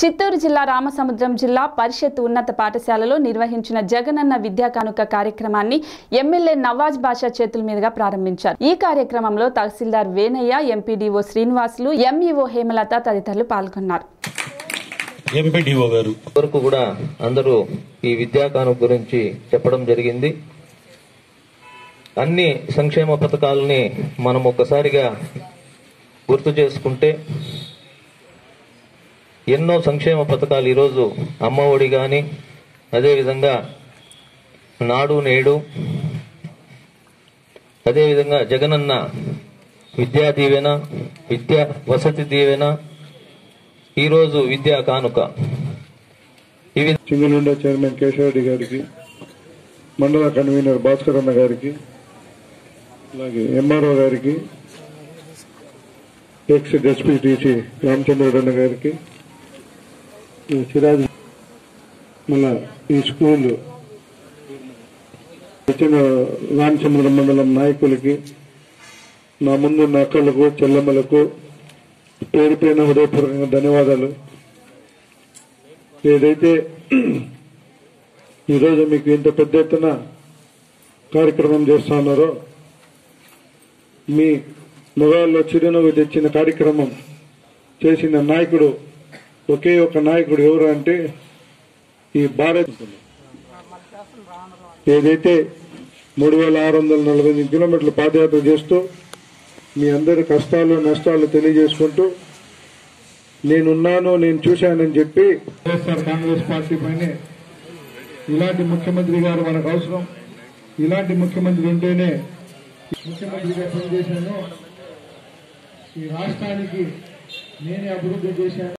చిత్తూరు జిల్లా రామసముద్రం జిల్లా పరిషత్ ఉన్నత పాఠశాలలో నిర్వహించిన జగనన్న విద్యా కానుక కార్యక్రమాన్ని ఎమ్మెల్యే నవాజ్ బాషా చేతుల మీదుగా ప్రారంభించారు ఈ కార్యక్రమంలో తహసీల్దార్ వేనయ్య ఎంపీడీఓ శ్రీనివాసులు ఎంఈఓ హేమలత తదితరులు పాల్గొన్నారు ఎంపీడీఓ గారు వరకు కూడా అందరూ ఈ విద్యా కానుక గురించి చెప్పడం జరిగింది అన్ని సంక్షేమ పథకాలని మనం ఒక్కసారిగా గుర్తు చేసుకుంటే ఎన్నో సంక్షేమ పథకాలు ఈరోజు అమ్మ ఒడి కానీ అదేవిధంగా నాడు నేడు అదేవిధంగా జగనన్న విద్యా దీవెన విద్యా వసతి దీవెన ఈరోజు విద్యా కానుక ఇవి చింగలుండ చైర్మన్ కేశవరెడ్డి గారికి మండల కన్వీనర్ భాస్కర్ అన్న గారికి అలాగే ఎంఆర్ఓ గారికి ఎక్స్ ఎస్పీటీసీ రామచంద్రరెడ్డి గారికి ఈ సిరాజ్ మన ఈ స్కూల్ వచ్చిన రామచంద్ర మండలం నాయకులకి నా ముందు నా అక్కలకు చెల్లెమ్మలకు పేరు పేరున హృదయపూర్వకంగా ధన్యవాదాలు ఏదైతే ఈరోజు మీకు ఇంత పెద్ద ఎత్తున కార్యక్రమం చేస్తా ఉన్నారో మీ మొగాల్లో చిరునవ్వు తెచ్చిన కార్యక్రమం చేసిన నాయకుడు ఒకే ఒక నాయకుడు ఎవరు అంటే ఈ భారత్ ఏదైతే మూడు వేల ఆరు వందల నలభై ఎనిమిది కిలోమీటర్లు పాదయాత్ర చేస్తూ మీ అందరి కష్టాలు నష్టాలు తెలియజేసుకుంటూ నేనున్నాను నేను చూశానని చెప్పి వైఎస్ఆర్ కాంగ్రెస్ పార్టీ పైనే ఇలాంటి ముఖ్యమంత్రి గారు మనకు అవసరం ఇలాంటి ముఖ్యమంత్రి ఉంటేనే ముఖ్యమంత్రిగా పనిచేశాను ఈ రాష్ట్రానికి నేనే అభివృద్ధి చేశాను